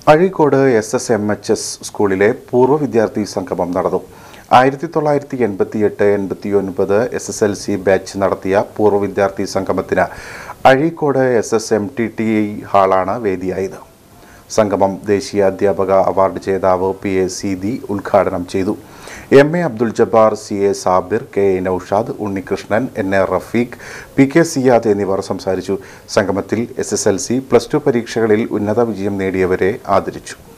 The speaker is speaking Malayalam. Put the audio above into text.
Azhikode S S M H S സ്കൂളിലെ പൂർവ്വ വിദ്യാർത്ഥി സംഗമം നടന്നു ആയിരത്തി തൊള്ളായിരത്തി എൺപത്തി എട്ട് എൺപത്തി ഒൻപത് S S L C batch നടത്തിയ പൂർവ്വ വിദ്യാർത്ഥി സംഗമത്തിന് Azhikode S S M T T I ഹാളാണ് വേദിയായത് സംഗമം ദേശീയ അധ്യാപക അവാർഡ് ജേതാവ് പി എ സീതി ഉദ്ഘാടനം ചെയ്തു M A Abdul Jabbar C A Sabir K A Noushad Unnikrishnan N A Rafeeq P K Siyad എന്നിവർ സംസാരിച്ചു സംഗമത്തിൽ S S L C plus two പരീക്ഷകളിൽ ഉന്നത വിജയം നേടിയവരെ ആദരിച്ചു